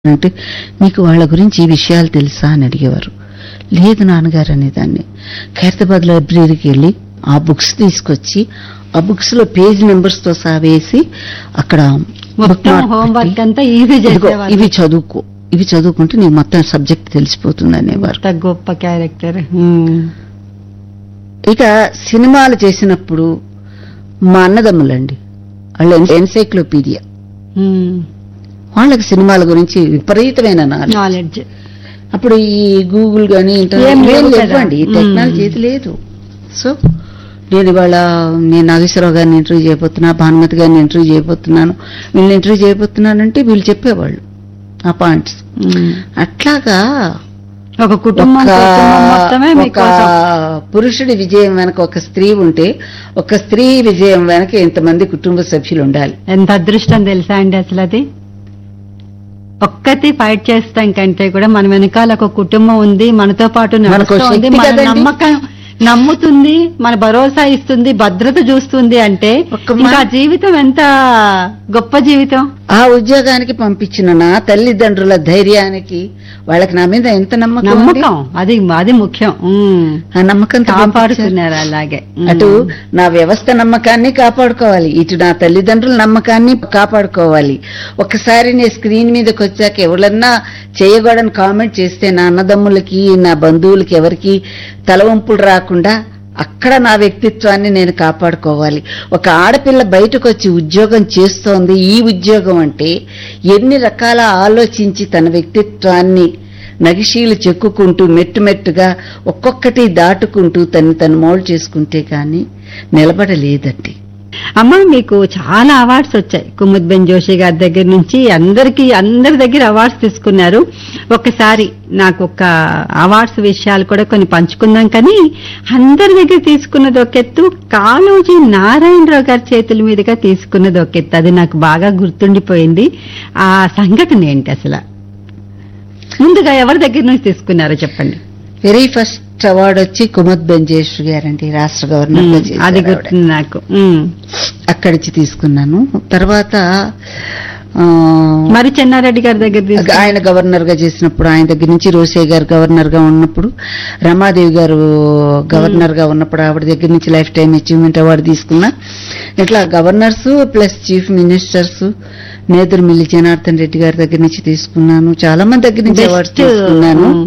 అంటే నీకు వాళ్ళ గురించి ఈ విషయాలు తెలుసా అని అడిగేవారు లేదు నాన్నగారు అనేదాన్ని ఖైరతాబాద్ లైబ్రరీకి వెళ్ళి ఆ బుక్స్ తీసుకొచ్చి ఆ బుక్స్ లో పేజ్ నెంబర్స్ తో సహా వేసి అక్కడ మొత్తం bookmark హోంవర్క్ పెట్టి, అంతా ఈజీ ఇదిగో, చేసేవాళ్ళు ఇవి చదువుకో ఇవి చదువుకుంటే నీకు మొత్తం సబ్జెక్ట్ తెలిసిపోతుంది అనేవారు ఎంత గొప్ప క్యారెక్టర్ ఇక సినిమాలు చేసినప్పుడు మా అన్నదమ్ములండి వాళ్ళు ఎన్సైక్లోపీడియా వాళ్ళకి సినిమాల గురించి విపరీతమైన నాలెడ్జ్ నాలెడ్జ్ అప్పుడు ఈ గూగుల్ కానీ ఏం ఇంటర్నెట్ లేవు ఏం కదా. లేవండి ఈ టెక్నాలజీ ఏది లేదు సో నేను ఇవాళ నేను నాగేశ్వరరావు గారిని ఇంటర్వ్యూ చేయబోతున్నా భానుమతి గారిని ఇంటర్వ్యూ చేయబోతున్నాను వీళ్ళని ఇంటర్వ్యూ చేయబోతున్నానంటే వీళ్ళు చెప్పేవాళ్ళు ఆ పాయింట్స్ అట్లాగా ఒక కుటుంబం ఒక కుటుంబం మొత్తమే ఒక మీకోసం పురుషుడి విజయం వెనక ఒక స్త్రీ ఉంటే ఒక స్త్రీ విజయం వెనక ఇంతమంది కుటుంబ సభ్యులు ఉండాలి ఎంత అదృష్టం తెలుసా అండి అసలు అది ఒక్కటి ఫైట్ చేస్తాం కంటే కూడా మన వెనకాల ఒక కుటుంబం ఉంది మనతో పాటు మనకో నడుస్తోంది శక్తి మన కదండి. నమ్మకం నమ్ముతుంది మన భరోసా ఇస్తుంది భద్రత చూస్తుంది అంటే ఒక్క మా- ఇంకా జీవితం ఎంత గొప్ప జీవితం ఆ ఉద్యోగానికి పంపించిన నా తల్లిదండ్రుల ధైర్యానికి వాళ్ళకి నా మీద ఎంత నమ్మకం ఉంది? నమ్మకం అది అది ముఖ్యం ఉమ్. ఆ నమ్మకంతో పంపించారు. కాపాడుతున్నారు అలాగే ఉమ్. అటు నా వ్యవస్థ నమ్మకాన్ని కాపాడుకోవాలి ఇటు నా తల్లిదండ్రుల నమ్మకాన్ని కాపాడుకోవాలి ఒకసారి నేను స్క్రీన్ మీదకి వచ్చాక ఎవరన్నా చేయకూడని కామెంట్ చేస్తే నా అన్నదమ్ములకి నా బంధువులకి ఎవరికి తలవంపులు రాకుండా అక్కడ నా వ్యక్తిత్వాన్ని నేను కాపాడుకోవాలి ఒక ఆడపిల్ల బయటకు వచ్చి ఉద్యోగం చేస్తోంది ఈ ఉద్యోగం అంటే ఎన్ని రకాల ఆలోచించి తన వ్యక్తిత్వాన్ని నగిశీలు చెక్కుకుంటూ మెట్టు మెట్టుగా ఒక్కొక్కటి దాటుకుంటూ తను తను మోల్డ్ చేసుకుంటే కానీ నిలబడలేదండి అమ్మ మీకు చాలా అవార్డ్స్ వచ్చాయి కుముద్ బెన్ జోషి గారి దగ్గర నుంచి అందరికి అందరి దగ్గర అవార్డ్స్ తీసుకున్నారు ఒక్కసారి నాకు ఒక అవార్డ్స్ విషయాలు కూడా కొన్ని పంచుకుందాం కానీ అందరి దగ్గర తీసుకున్నది ఒక ఎత్తు కాళోజీ నారాయణరావు గారి చేతుల మీదుగా తీసుకున్నది ఒక ఎత్తు అది నాకు బాగా గుర్తుండిపోయింది ఆ సంఘటన ఏంటి అసలు ముందుగా ఎవరి దగ్గర నుంచి తీసుకున్నారో చెప్పండి వెరీ ఫస్ట్ అవార్డు వచ్చి కుమద్ బెంజేశ్వర్ గారండి రాష్ట్ర గవర్నర్ గా ఉమ్, చేశారు అది ఆవిడ. గుర్తుంది నాకు ఉమ్. అక్కడి నుంచి తీసుకున్నాను తర్వాత ఆ, మరి చెన్నారెడ్డి గారి దగ్గర తీసుకున్నారు ఆయన గవర్నర్ గా చేసినప్పుడు ఆయన దగ్గర నుంచి రోసే గారు గవర్నర్ గా ఉన్నప్పుడు రమాదేవి గారు గవర్నర్ గా ఉన్నప్పుడు ఆవిడ దగ్గర నుంచి లైఫ్ టైం అచీవ్మెంట్ అవార్డు తీసుకున్నా ఇట్లా governors plus chief ministers Nedurumalli Janardhan Reddy గారి దగ్గర నుంచి తీసుకున్నాను చాలా మంది దగ్గర నుంచి అవార్డు తీసుకున్నాను ఉమ్.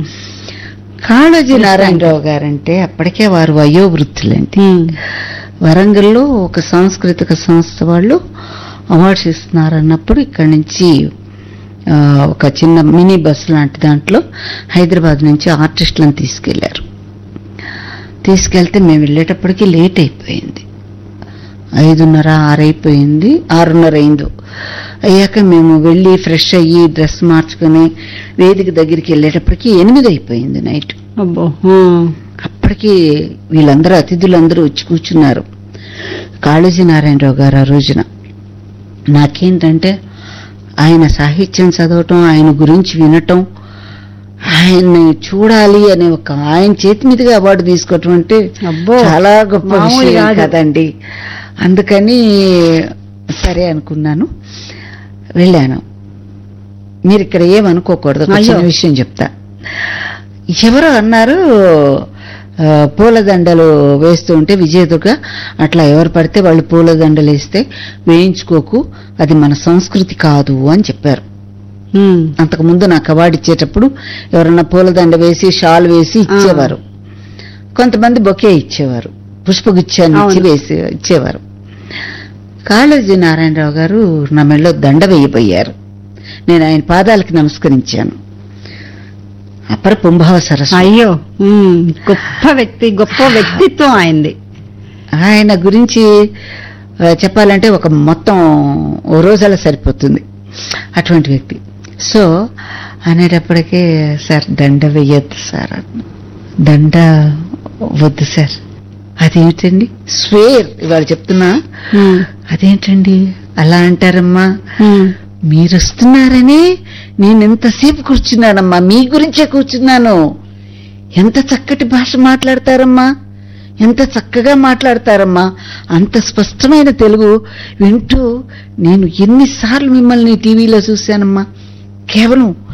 కాళోజీ నారాయణరావు గారంటే అప్పటికే వారు వయోవృద్ధులండి ఉమ్. వరంగల్లో ఒక సాంస్కృతిక సంస్థ వాళ్ళు అవార్డ్స్ ఇస్తున్నారన్నప్పుడు ఇక్కడి నుంచి ఆ, ఒక చిన్న మినీ బస్ లాంటి దాంట్లో హైదరాబాద్ నుంచి ఆర్టిస్టులను తీసుకెళ్లారు తీసుకెళ్తే మేము వెళ్ళేటప్పటికి లేట్ అయిపోయింది ఐదున్నర ఆరైపోయింది ఆరున్నర అయిందో అయ్యాక మేము వెళ్ళి ఫ్రెష్ అయ్యి డ్రెస్ మార్చుకుని వేదిక దగ్గరికి వెళ్ళేటప్పటికి ఎనిమిది అయిపోయింది నైట్ అబ్బో ఉమ్. అప్పటికి వీళ్ళందరూ అతిథులందరూ వచ్చి కూర్చున్నారు కాళోజీ నారాయణరావు గారు ఆ రోజున నాకేంటంటే ఆయన సాహిత్యం చదవటం ఆయన గురించి వినటం ఆయన్ని చూడాలి అనే ఒక ఆయన చేతి మీదుగా అవార్డు తీసుకోవటం అంటే అబ్బో చాలా గొప్ప మామూలు విషయం కాదు. కదండి అందుకని సరే అనుకున్నాను వెళ్ళాను మీరు ఇక్కడ ఏమనుకోకూడదు ఒక చిన్న అయ్యో. విషయం చెప్తా ఎవరో అన్నారు ఆ, పూలదండలు వేస్తూ ఉంటే విజయదుర్గ అట్లా ఎవరు పడితే వాళ్ళు పూలదండలు వేస్తే వేయించుకోకు అది మన సంస్కృతి కాదు అని చెప్పారు ఉమ్. అంతకుముందు నాకు అవార్డు ఇచ్చేటప్పుడు ఎవరన్నా పూలదండ వేసి షాల్ వేసి ఇచ్చేవారు కొంతమంది బొకే ఇచ్చేవారు పుష్పగుచ్చాన్ని ఇచ్చి అవును. వేసి ఇచ్చేవారు కాళోజీ నారాయణరావు గారు నా మెడలో దండ వేయబోయారు నేను ఆయన పాదాలకి నమస్కరించాను అపర పుంభావ సరస్సు అయ్యో ఉమ్. గొప్ప వ్యక్తి గొప్ప వ్యక్తిత్వం ఆయనది ఆయన గురించి ఆ, చెప్పాలంటే ఒక మొత్తం ఓ రోజులా సరిపోతుంది అటువంటి వ్యక్తి సో అనేటప్పటికే సార్ దండ వెయ్యొద్దు సార్ అన్న. దండ వద్దు సార్ అదేంటండి స్వేర్ ఇవాళ చెప్తున్నా ఉమ్. అదేంటండి అలా అంటారమ్మా ఉమ్. మీరు వస్తున్నారనే నేను ఎంతసేపు కూర్చున్నానమ్మా మీ గురించే కూర్చున్నాను ఎంత చక్కటి భాష మాట్లాడతారమ్మా ఎంత చక్కగా మాట్లాడతారమ్మా అంత స్పష్టమైన తెలుగు వింటూ నేను ఎన్నిసార్లు మిమ్మల్ని టీవీలో చూశానమ్మా కేవలం